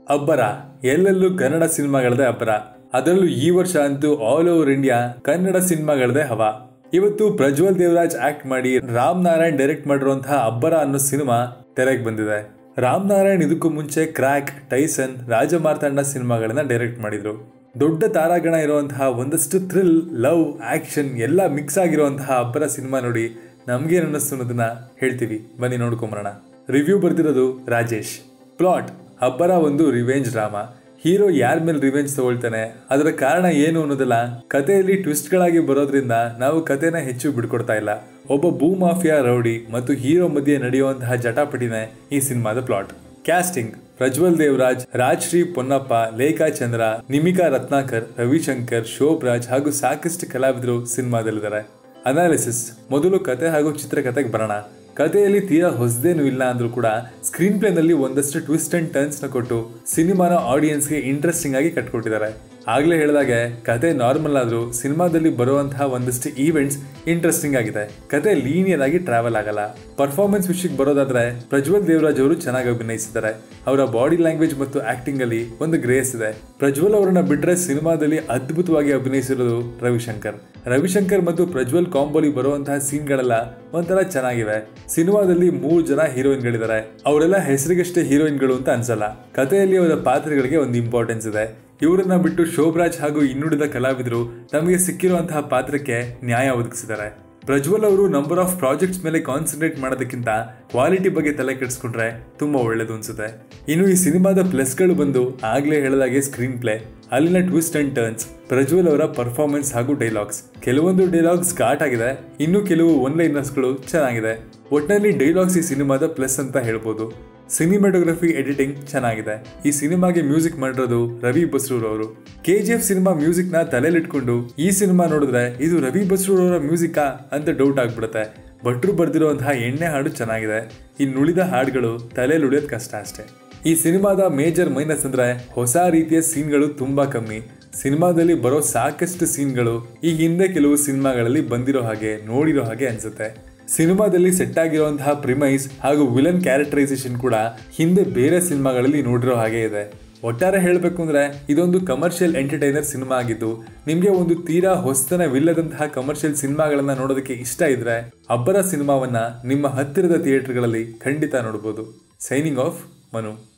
ಅಬ್ಬರ ಎಲ್ಲೆಲ್ಲೂ ಕನ್ನಡ ಸಿನಿಮಾಗಳದೇ ಅಬ್ಬರ ಅದರಲ್ಲೂ ಈ ವರ್ಷ ಅಂತೂ ಆಲ್ ಓವರ್ ಇಂಡಿಯಾ ಕನ್ನಡ ಸಿನಿಮಾಗಳದೇ ಹವಾ ಇವತ್ತು ಪ್ರಜ್ವಲ್ ದೇವರಾಜ್ ಆಕ್ಟ್ ಮಾಡಿ ರಾಮ್ ನಾರಾಯಣ್ ಡೈರೆಕ್ಟ್ ಮಾಡಿರುವಂತಹ ಅಬ್ಬರ ಅನ್ನೋ ಸಿನಿಮಾ ತೆರೆಗೆ ಬಂದಿದೆ ರಾಮ್ ನಾರಾಯಣ್ ಇದಕ್ಕೂ ಮುಂಚೆ ಕ್ರ್ಯಾಕ್ ಟೈಸನ್ ರಾಜಮಾರ್ತಾಂಡ ಸಿನಿಮಾಗಳನ್ನ ಡೈರೆಕ್ಟ್ ಮಾಡಿದ್ರು ದೊಡ್ಡ ತಾರಾಗಣ ಇರುವಂತಹ ಒಂದಷ್ಟು ಥ್ರಿಲ್ ಲವ್ ಆಕ್ಷನ್ ಎಲ್ಲ ಮಿಕ್ಸ್ ಆಗಿರುವಂತಹ ಅಬ್ಬರ ಸಿನಿಮಾ ನೋಡಿ ನಮ್ಗೇನು ಅನ್ನಿಸ್ತು ಅನ್ನೋದನ್ನ ಹೇಳ್ತೀವಿ ಬನ್ನಿ ನೋಡ್ಕೊಂಬರೋಣ ರಿವ್ಯೂ ಬರ್ದಿರೋದು ರಾಜೇಶ್ ಪ್ಲಾಟ್ ಅಬ್ಬರ ಒಂದು ರಿವೆಂಜ್ ಡ್ರಾಮಾ ಹೀರೋ ಯಾರ ಮೇಲೆ ರಿವೆಂಜ್ ತಗೊಳ್ತಾನೆ ಅದರ ಕಾರಣ ಏನು ಅನ್ನೋದಲ್ಲ ಕಥೆಯಲ್ಲಿ ಟ್ವಿಸ್ಟ್ಗಳಾಗಿ ಬರೋದ್ರಿಂದ ನಾವು ಕಥೆನ ಹೆಚ್ಚು ಬಿಡ್ಕೊಡ್ತಾ ಇಲ್ಲ ಒಬ್ಬ ಭೂ ಮಾಫಿಯಾ ರೌಡಿ ಮತ್ತು ಹೀರೋ ಮಧ್ಯೆ ನಡೆಯುವಂತಹ ಜಟಾಪಟಿನೇ ಈ ಸಿನಿಮಾದ ಪ್ಲಾಟ್ ಕ್ಯಾಸ್ಟಿಂಗ್ ಪ್ರಜ್ವಲ್ ದೇವರಾಜ್ ರಾಜ್ಶ್ರೀ ಪೊನ್ನಪ್ಪ ಲೇಖಾ ಚಂದ್ರ ನಿಮಿಕಾ ರತ್ನಾಕರ್ ರವಿಶಂಕರ್ ಶೋಭರಾಜ್ ಹಾಗೂ ಸಾಕಷ್ಟು ಕಲಾವಿದರು ಸಿನಿಮಾದಲ್ಲಿದ್ದಾರೆ ಅನಾಲಿಸಿಸ್ ಮೊದಲು ಕತೆ ಹಾಗೂ ಚಿತ್ರಕಥೆಗೆ ಬರೋಣ ಕಥೆಯಲ್ಲಿ ತೀರಾ ಹೊಸದೇನು ಇಲ್ಲ ಅಂದ್ರೂ ಕೂಡ ಸ್ಕ್ರೀನ್ ಪ್ಲೇನಲ್ಲಿ ಒಂದಷ್ಟು ಟ್ವಿಸ್ಟ್ ಅಂಡ್ ಟರ್ನ್ಸ್ ನ ಕೊಟ್ಟು ಸಿನಿಮಾನ ಆಡಿಯನ್ಸ್ಗೆ ಇಂಟ್ರೆಸ್ಟಿಂಗ್ ಆಗಿ ಕಟ್ಕೊಟ್ಟಿದ್ದಾರೆ ಆಗ್ಲೇ ಹೇಳಿದಾಗೆ ಕತೆ ನಾರ್ಮಲ್ ಆದ್ರೂ ಸಿನಿಮಾದಲ್ಲಿ ಬರುವಂತಹ ಒಂದಷ್ಟು ಈವೆಂಟ್ಸ್ ಇಂಟ್ರೆಸ್ಟಿಂಗ್ ಆಗಿದೆ ಕತೆ ಲೀನಿಯರ್ ಆಗಿ ಟ್ರಾವೆಲ್ ಆಗಲ್ಲ ಪರ್ಫಾರ್ಮೆನ್ಸ್ ವಿಷಯಕ್ಕೆ ಬರೋದಾದ್ರೆ ಪ್ರಜ್ವಲ್ ದೇವರಾಜ್ ಅವರು ಚೆನ್ನಾಗಿ ಅಭಿನಯಿಸಿದ್ದಾರೆ ಅವರ ಬಾಡಿ ಲ್ಯಾಂಗ್ವೇಜ್ ಮತ್ತು ಆಕ್ಟಿಂಗ್ ಅಲ್ಲಿ ಒಂದು ಗ್ರೇಸ್ ಇದೆ ಪ್ರಜ್ವಲ್ ಅವರನ್ನ ಬಿಟ್ರೆ ಸಿನಿಮಾದಲ್ಲಿ ಅದ್ಭುತವಾಗಿ ಅಭಿನಯಿಸಿರೋದು ರವಿಶಂಕರ್ ರವಿಶಂಕರ್ ಮತ್ತು ಪ್ರಜ್ವಲ್ ಕಾಂಬೋಲಿ ಬರುವಂತಹ ಸೀನ್ಗಳೆಲ್ಲ ಒಂಥರ ಚೆನ್ನಾಗಿವೆ ಸಿನಿಮಾದಲ್ಲಿ ಮೂರು ಜನ ಹೀರೋಯಿನ್ಗಳಿದ್ದಾರೆ ಅವರೆಲ್ಲ ಹೆಸರಿಗಷ್ಟೇ ಹೀರೋಯಿನ್ಗಳು ಅಂತ ಅನ್ಸಲ್ಲ ಕಥೆಯಲ್ಲಿ ಅವರ ಪಾತ್ರಗಳಿಗೆ ಒಂದು ಇಂಪಾರ್ಟೆನ್ಸ್ ಇದೆ ಇವರನ್ನ ಬಿಟ್ಟು ಶೋಭರಾಜ್ ಹಾಗೂ ಇನ್ನುಳಿದ ಕಲಾವಿದರು ತಮಗೆ ಸಿಕ್ಕಿರುವಂತಹ ಪಾತ್ರಕ್ಕೆ ನ್ಯಾಯ ಒದಗಿಸಿದ್ದಾರೆ ಪ್ರಜ್ವಲ್ ಅವರು ನಂಬರ್ ಆಫ್ ಪ್ರಾಜೆಕ್ಟ್ಸ್ ಮೇಲೆ ಕಾನ್ಸಂಟ್ರೇಟ್ ಮಾಡೋದಕ್ಕಿಂತ ಕ್ವಾಲಿಟಿ ಬಗ್ಗೆ ತಲೆ ಕೆಡಿಸ್ಕೊಂಡ್ರೆ ತುಂಬಾ ಒಳ್ಳೇದು ಅನ್ಸುತ್ತೆ ಇನ್ನು ಈ ಸಿನಿಮಾದ ಪ್ಲಸ್ಗಳು ಬಂದು ಆಗ್ಲೇ ಹೇಳಿದಾಗೆ ಸ್ಕ್ರೀನ್ ಪ್ಲೇ ಅಲ್ಲಿನ ಟ್ವಿಸ್ಟ್ ಅಂಡ್ ಟರ್ನ್ಸ್ ಪ್ರಜ್ವಲ್ ಅವರ ಪರ್ಫಾರ್ಮೆನ್ಸ್ ಹಾಗೂ ಡೈಲಾಗ್ಸ್ ಕೆಲವೊಂದು ಡೈಲಾಗ್ಸ್ ಘಾಟ್ ಆಗಿದೆ ಇನ್ನು ಕೆಲವು ಒನ್ ಲೈನರ್ಸ್ಗಳು ಚೆನ್ನಾಗಿದೆ ಒಟ್ಟಿನಲ್ಲಿ ಡೈಲಾಗ್ಸ್ ಈ ಸಿನಿಮಾದ ಪ್ಲಸ್ ಅಂತ ಹೇಳ್ಬೋದು ಸಿನಿಮಾಟೋಗ್ರಫಿ ಎಡಿಟಿಂಗ್ ಚೆನ್ನಾಗಿದೆ ಈ ಸಿನಿಮಾಗೆ ಮ್ಯೂಸಿಕ್ ಮಾಡಿರೋದು ರವಿ ಬಸ್ರೂರ್ ಅವರು K G F cinema music ನ ತಲೆಲಿಟ್ಕೊಂಡು ಈ ಸಿನಿಮಾ ನೋಡಿದ್ರೆ ಇದು ರವಿ ಬಸ್ರೂರ್ ಅವರ ಮ್ಯೂಸಿಕಾ ಅಂತ ಡೌಟ್ ಆಗ್ಬಿಡುತ್ತೆ ಭಟ್ರು ಬರ್ದಿರುವಂತಹ ಎಣ್ಣೆ ಹಾಡು ಚೆನ್ನಾಗಿದೆ ಇನ್ನುಳಿದ ಹಾಡುಗಳು ತಲೆಯಲ್ಲಿ ಉಳಿಯೋದು ಕಷ್ಟ ಅಷ್ಟೇ ಈ ಸಿನಿಮಾದ ಮೇಜರ್ ಮೈನಸ್ ಅಂದ್ರೆ ಹೊಸ ರೀತಿಯ ಸೀನ್ಗಳು ತುಂಬಾ ಕಮ್ಮಿ ಸಿನಿಮಾದಲ್ಲಿ ಬರೋ ಸಾಕಷ್ಟು ಸೀನ್ಗಳು ಈ ಹಿಂದೆ ಕೆಲವು ಸಿನಿಮಾಗಳಲ್ಲಿ ಬಂದಿರೋ ಹಾಗೆ ನೋಡಿರೋ ಹಾಗೆ ಅನ್ಸುತ್ತೆ ಸಿನಿಮಾದಲ್ಲಿ ಸೆಟ್ ಆಗಿರುವಂತಹ ಪ್ರಿಮೈಸ್ ಹಾಗೂ ವಿಲನ್ ಕ್ಯಾರೆಕ್ಟರೈಸೇಷನ್ ಕೂಡ ಹಿಂದೆ ಬೇರೆ ಸಿನಿಮಾಗಳಲ್ಲಿ ನೋಡಿರೋ ಹಾಗೆ ಇದೆ ಒಟ್ಟಾರೆ ಹೇಳಬೇಕು ಅಂದ್ರೆ ಇದೊಂದು ಕಮರ್ಷಿಯಲ್ ಎಂಟರ್ಟೈನರ್ ಸಿನಿಮಾ ಆಗಿದ್ದು ನಿಮಗೆ ಒಂದು ತೀರಾ ಹೊಸತನವಿಲ್ಲದಂತಹ ಕಮರ್ಷಿಯಲ್ ಸಿನಿಮಾಗಳನ್ನ ನೋಡೋದಕ್ಕೆ ಇಷ್ಟ ಇದ್ರೆ ಅಬ್ಬರ ಸಿನಿಮಾವನ್ನ ನಿಮ್ಮ ಹತ್ತಿರದ ಥಿಯೇಟರ್ಗಳಲ್ಲಿ ಖಂಡಿತ ನೋಡಬಹುದು ಸೈನಿಂಗ್ ಆಫ್ ಮನು